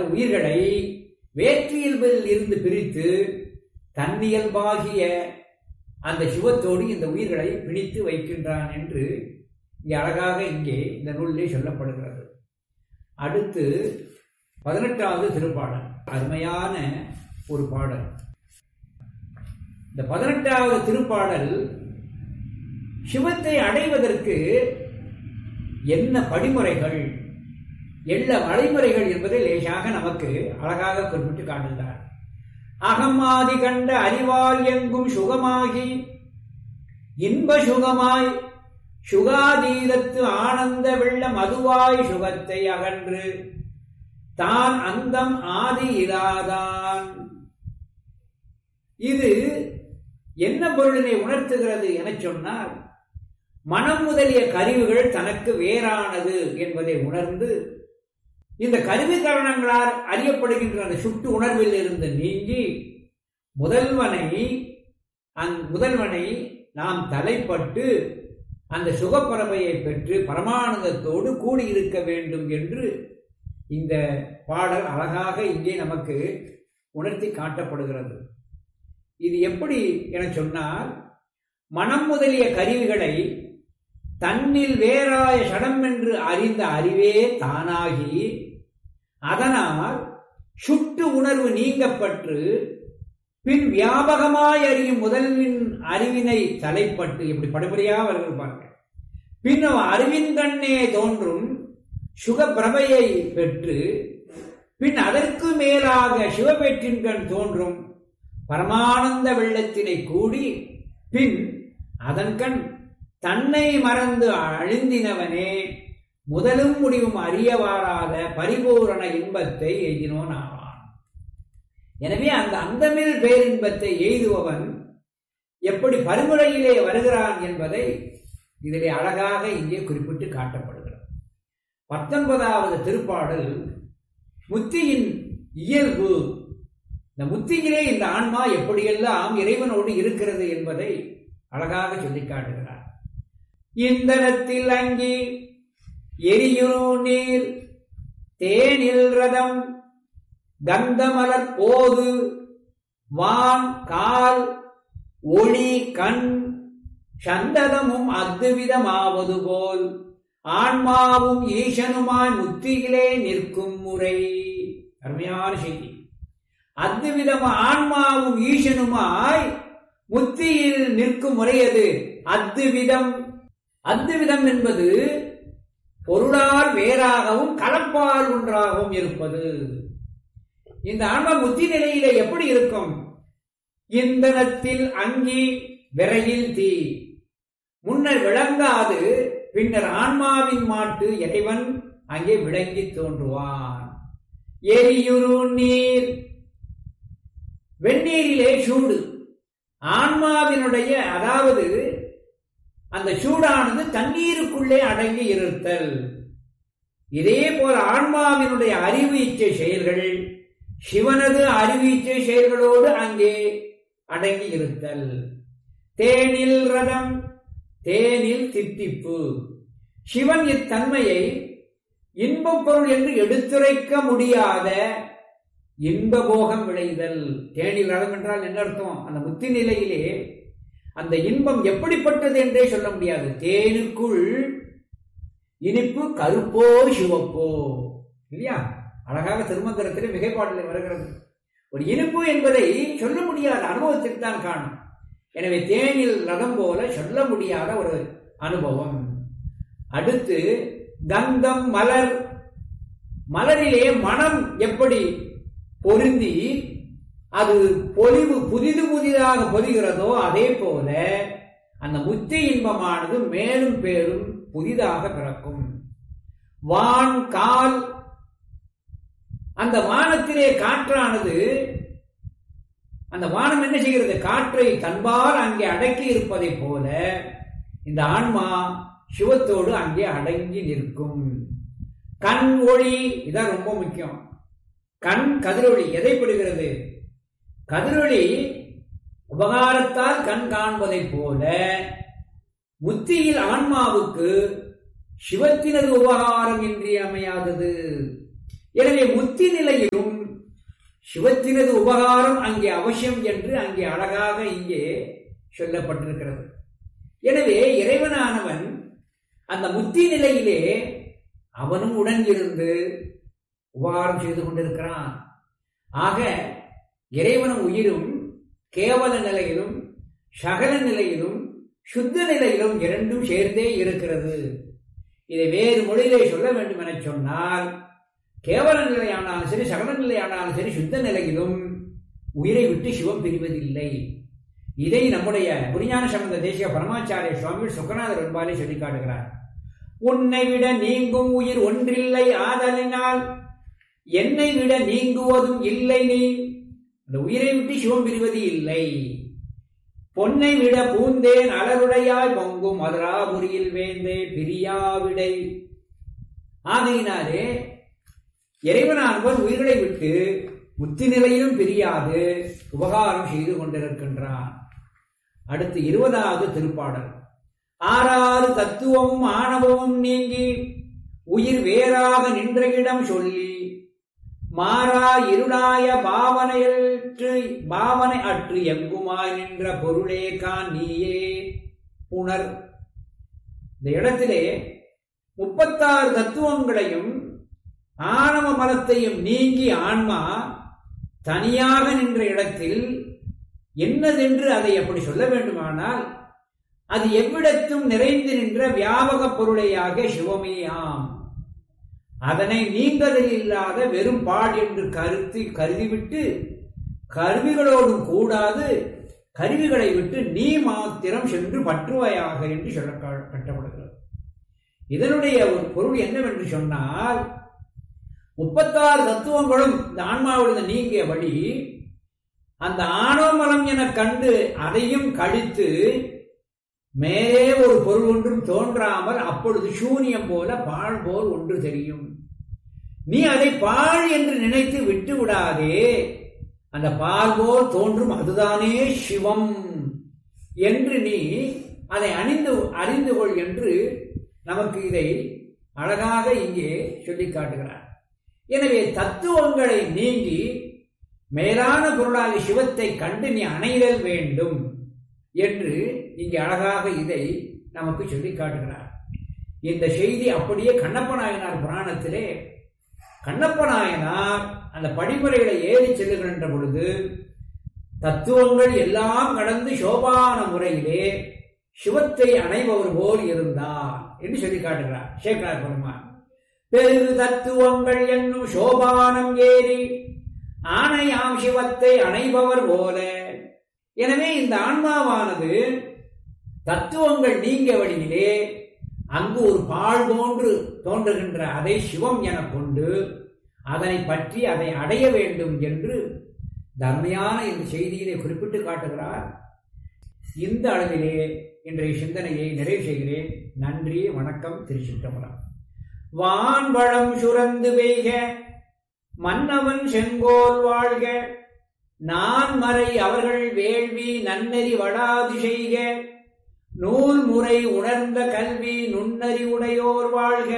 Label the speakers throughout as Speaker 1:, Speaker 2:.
Speaker 1: உயிர்களை வேற்றியல்பில் இருந்து பிரித்து தன்னியல்பாகிய அந்த சிவத்தோடு இந்த உயிர்களை பிணித்து வைக்கின்றான் என்று இங்கே அழகாக இங்கே இந்த நூலிலே சொல்லப்படுகிறது அடுத்து பதினெட்டாவது திருப்பாடல் அருமையான ஒரு பாடல் இந்த பதினெட்டாவது திருப்பாடல் சிவத்தை அடைவதற்கு என்ன படிமுறைகள் என்ன வழிமுறைகள் என்பதை லேசாக நமக்கு அழகாக குறிப்பிட்டு காட்டுகிறார் அகமாதி கண்ட அறிவால் எங்கும் சுகமாகி இன்ப சுகமாய் சுகாதீதத்து ஆனந்த வெள்ள மதுவாய் சுகத்தை அகன்று தான் அந்தம் ஆதி இராதான் இது என்ன பொருளினை உணர்த்துகிறது என சொன்னால் மனம் முதலிய கருவிகள் தனக்கு வேறானது என்பதை உணர்ந்து இந்த கருவி காரணங்களால் அறியப்படுகின்ற அந்த சுட்டு உணர்வில் இருந்து நீங்கி முதல்வனை அந் முதல்வனை நாம் தலைப்பட்டு அந்த சுகப்பறவையை பெற்று பரமானந்தத்தோடு கூடியிருக்க வேண்டும் என்று இந்த பாடல் அழகாக இங்கே நமக்கு உணர்த்தி காட்டப்படுகிறது இது எப்படி என சொன்னால் மனம் முதலிய கருவிகளை தன்னில் வேறாய சடம் என்று அறிந்த அறிவே தானாகி அதனால் சுட்டு உணர்வு நீங்கப்பட்டு பின் வியாபகமாய் அறியும் முதல்வின் அறிவினை தலைப்பட்டு இப்படி படிப்படியாக வருவாங்க பின் அறிவின் கண்ணே தோன்றும் சுக பிரபையை பெற்று பின் அதற்கு மேலாக சிவபேற்றின் கண் தோன்றும் பரமானந்த வெள்ளத்தினை கூடி பின் அதன் கண் தன்னை மறந்து அழிந்தினவனே முதலும் முடிவும் அறியவாராத பரிபூரண இன்பத்தை எய்தினோன் ஆவான் எனவே அந்த அந்தமில் பேரின்பத்தை எய்துபவன் எப்படி பருமுறையிலே வருகிறான் என்பதை இதிலே அழகாக இங்கே குறிப்பிட்டு காட்டப்படுகிறது பத்தொன்பதாவது திருப்பாடல் முத்தியின் இயல்பு இந்த முத்தியிலே இந்த ஆன்மா எப்படியெல்லாம் இறைவனோடு இருக்கிறது என்பதை அழகாக சொல்லி காட்டுகிறார் இந்தனத்தில் அங்கி எரியுரு நீர் தேனில் ரதம் கந்தமலர் போது வான் கால் ஒளி கண் சந்ததமும் அத்துவிதமாவது போல் ஆன்மாவும் ஈசனுமாய் முத்தியிலே நிற்கும் முறை அருமையான செய்தி அத்துவிதம் ஆன்மாவும் ஈசனுமாய் முத்தியில் நிற்கும் முறையது அத்துவிதம் அத்துவிதம் என்பது பொருளால் வேறாகவும் கலப்பால் ஒன்றாகவும் இருப்பது இந்த ஆன்மா முத்தி நிலையில எப்படி இருக்கும் இந்தனத்தில் அங்கி விரையில் தீ முன்னர் விளங்காது பின்னர் ஆன்மாவின் மாட்டு இறைவன் அங்கே விளங்கி தோன்றுவான் எரியுரு நீர் வெந்நீரிலே சூடு ஆன்மாவினுடைய அதாவது அந்த சூடானது தண்ணீருக்குள்ளே அடங்கி இருத்தல் இதே போல ஆன்மாவினுடைய அறிவீச்சை செயல்கள் சிவனது அறிவீச்சை செயல்களோடு அங்கே அடங்கி இருத்தல் தேனில் ரதம் தேனில் தித்திப்பு சிவன் இத்தன்மையை இன்பப் பொருள் என்று எடுத்துரைக்க முடியாத இன்ப போகம் விளைதல் தேனில் ரதம் என்றால் என்ன அர்த்தம் அந்த முத்தி நிலையிலே அந்த இன்பம் எப்படிப்பட்டது என்றே சொல்ல முடியாது தேனுக்குள் இனிப்பு கருப்போ சிவப்போ இல்லையா அழகாக திருமந்திரத்திலே மிகைப்பாட்டில் வருகிறது ஒரு இனிப்பு என்பதை சொல்ல முடியாத அனுபவத்திற்கு தான் காணும் எனவே தேனில் ரதம் போல சொல்ல முடியாத ஒரு அனுபவம் அடுத்து கந்தம் மலர் மலரிலே மனம் எப்படி பொருந்தி அது பொலிவு புதிது புதிதாக பொதிகிறதோ அதே போல அந்த முத்தி இன்பமானது மேலும் பேரும் புதிதாக பிறக்கும் வான் கால் அந்த வானத்திலே காற்றானது அந்த வானம் என்ன செய்கிறது காற்றை தன்பால் அங்கே அடக்கி இருப்பதை போல இந்த ஆன்மா சிவத்தோடு அங்கே அடங்கி நிற்கும் கண் ஒளி இதான் ரொம்ப முக்கியம் கண் கதிரொளி எதை பெறுகிறது கதிரொளி உபகாரத்தால் கண் காண்பதைப் போல முத்தியில் ஆன்மாவுக்கு சிவத்தினது உபகாரம் இன்றியமையாதது எனவே முத்தி நிலையில் சிவத்தினது உபகாரம் அங்கே அவசியம் என்று அங்கே அழகாக இங்கே சொல்லப்பட்டிருக்கிறது எனவே இறைவனானவன் அந்த முத்தி நிலையிலே அவனும் உடன் இருந்து உபகாரம் செய்து கொண்டிருக்கிறான் ஆக இறைவனும் உயிரும் கேவல நிலையிலும் சகல நிலையிலும் சுத்த நிலையிலும் இரண்டும் சேர்ந்தே இருக்கிறது இதை வேறு மொழியிலே சொல்ல வேண்டும் என சொன்னால் கேவல நிலையானாலும் சரி சகல நிலையானாலும் சரி சுத்த நிலையிலும் உயிரை விட்டு சிவம் பிரிவதில்லை இதை நம்முடைய புரிஞான சம்பந்த தேசிய பரமாச்சாரிய சுவாமி சுக்கநாதர் என்பாலே சொல்லி காட்டுகிறார் உன்னை விட நீங்கும் உயிர் ஒன்றில்லை ஆதலினால் என்னை விட நீங்குவதும் இல்லை நீ அந்த உயிரை விட்டு சிவம் பிரிவது இல்லை பொன்னை விட பூந்தேன் அலருடையாய் பொங்கும் மதுராபுரியில் வேந்தே பிரியாவிடை ஆகையினாலே இறைவனானவன் உயிர்களை விட்டு முத்தி நிலையிலும் பிரியாது உபகாரம் செய்து கொண்டிருக்கின்றான் அடுத்து இருபதாவது திருப்பாடல் ஆறாறு தத்துவமும் ஆணவமும் நீங்கி உயிர் வேறாக நின்ற இடம் சொல்லி மாறா இருளாய பாவனையற்று பாவனை அற்று எங்குமாய் நின்ற பொருளே கான் நீயே உணர் இந்த இடத்திலே முப்பத்தாறு தத்துவங்களையும் ஆணவ மலத்தையும் நீங்கி ஆன்மா தனியாக நின்ற இடத்தில் என்னதென்று அதை அப்படி சொல்ல வேண்டுமானால் அது எவ்விடத்தும் நிறைந்து நின்ற வியாபக பொருளையாக சிவமேயாம் அதனை நீங்கதில் இல்லாத வெறும் பால் என்று கருத்து கருதிவிட்டு கருவிகளோடும் கூடாது கருவிகளை விட்டு நீ மாத்திரம் சென்று பற்றுவாயாக என்று சொல்ல கட்டப்படுகிறது இதனுடைய ஒரு பொருள் என்னவென்று சொன்னால் முப்பத்தாறு தத்துவங்களும் இந்த ஆன்மாவிலிருந்து நீங்கிய வழி அந்த ஆணவமலம் என கண்டு அதையும் கழித்து மேலே ஒரு பொருள் ஒன்றும் தோன்றாமல் அப்பொழுது சூனியம் போல பால் போல் ஒன்று தெரியும் நீ அதை பால் என்று நினைத்து விட்டு விடாதே அந்த பால் போல் தோன்றும் அதுதானே சிவம் என்று நீ அதை அணிந்து அறிந்து கொள் என்று நமக்கு இதை அழகாக இங்கே சொல்லி காட்டுகிறார் எனவே தத்துவங்களை நீங்கி மேலான பொருளாக சிவத்தை கண்டு நீ அணைதல் வேண்டும் என்று இங்கே அழகாக இதை நமக்கு சொல்லி காட்டுகிறார் இந்த செய்தி அப்படியே கண்ணப்ப நாயனார் புராணத்திலே கண்ணப்ப நாயனார் அந்த படிமுறைகளை ஏறி செல்லுகின்ற பொழுது தத்துவங்கள் எல்லாம் கடந்து சோபான முறையிலே சிவத்தை அணைபவர் போல் இருந்தார் என்று சொல்லி காட்டுகிறார் சேகரார் பெருமான் பெரு தத்துவங்கள் என்னும் சோபானம் ஏறி ஆணையாம் சிவத்தை அணைபவர் போல எனவே இந்த ஆன்மாவானது தத்துவங்கள் நீங்க வழியிலே அங்கு ஒரு பால் போன்று தோன்றுகின்ற அதை சிவம் என கொண்டு அதனை பற்றி அதை அடைய வேண்டும் என்று தர்மையான இந்த செய்தியிலே குறிப்பிட்டு காட்டுகிறார் இந்த அளவிலே இன்றைய சிந்தனையை நிறைவு செய்கிறேன் நன்றி வணக்கம் திருச்சிற்றம்பலம் வான்வளம் சுரந்து பெய்க மன்னவன் செங்கோல் வாழ்க நான் மறை அவர்கள் வேள்வி நன்னெறி வடாது செய்க நூல் முறை உணர்ந்த கல்வி நுண்ணறி உடையோர் வாழ்க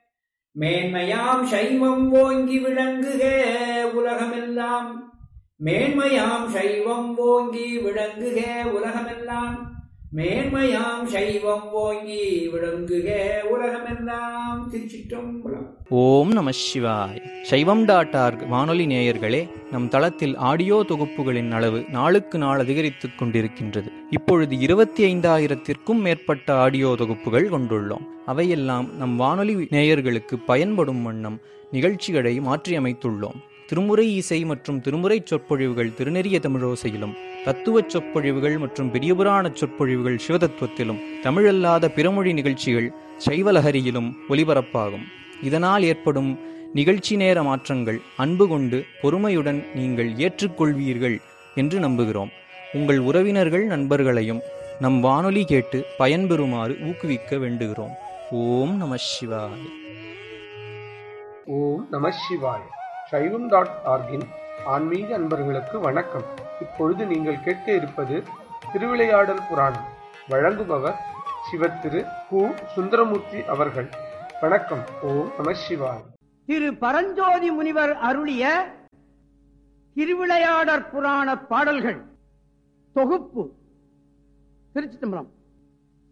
Speaker 1: மேன்மையாம் சைவம் ஓங்கி விளங்குக உலகமெல்லாம் மேன்மையாம் சைவம் ஓங்கி விளங்குக உலகமெல்லாம் மேன்மையாம் சைவம் ஓங்கி விளங்குக உலகமெல்லாம் திருச்சிற்றம்பலம்
Speaker 2: ஓம் நம சிவாய் சைவம் டாட் ஆர்க் வானொலி நேயர்களே நம் தளத்தில் ஆடியோ தொகுப்புகளின் அளவு நாளுக்கு நாள் அதிகரித்துக் கொண்டிருக்கின்றது இப்பொழுது இருபத்தி ஐந்தாயிரத்திற்கும் மேற்பட்ட ஆடியோ தொகுப்புகள் கொண்டுள்ளோம் அவையெல்லாம் நம் வானொலி நேயர்களுக்கு பயன்படும் வண்ணம் நிகழ்ச்சிகளை மாற்றியமைத்துள்ளோம் திருமுறை இசை மற்றும் திருமுறை சொற்பொழிவுகள் திருநெறிய தமிழோசையிலும் தத்துவச் சொற்பொழிவுகள் மற்றும் பெரியபுராண சொற்பொழிவுகள் சிவதத்துவத்திலும் தமிழல்லாத பிறமொழி நிகழ்ச்சிகள் சைவலஹரியிலும் ஒலிபரப்பாகும் இதனால் ஏற்படும் நிகழ்ச்சி நேர மாற்றங்கள் அன்பு கொண்டு பொறுமையுடன் நீங்கள் ஏற்றுக்கொள்வீர்கள் என்று நம்புகிறோம் உங்கள் உறவினர்கள் நண்பர்களையும் நம் வானொலி கேட்டு பயன்பெறுமாறு ஊக்குவிக்க வேண்டுகிறோம் ஓம் நம சிவாய
Speaker 3: ஓம் நம சிவாய சைவம் டாட் ஆர்கின் ஆன்மீக அன்பர்களுக்கு வணக்கம் இப்பொழுது நீங்கள் கேட்க இருப்பது திருவிளையாடல் புராணம் வழங்குபவர் சிவத்திரு கு சுந்தரமூர்த்தி அவர்கள் வணக்கம் ஓம் நம சிவாய்
Speaker 4: திரு பரஞ்சோதி முனிவர் அருளிய திருவிளையாடற் புராண பாடல்கள் தொகுப்பு திருச்சி தம்பரம்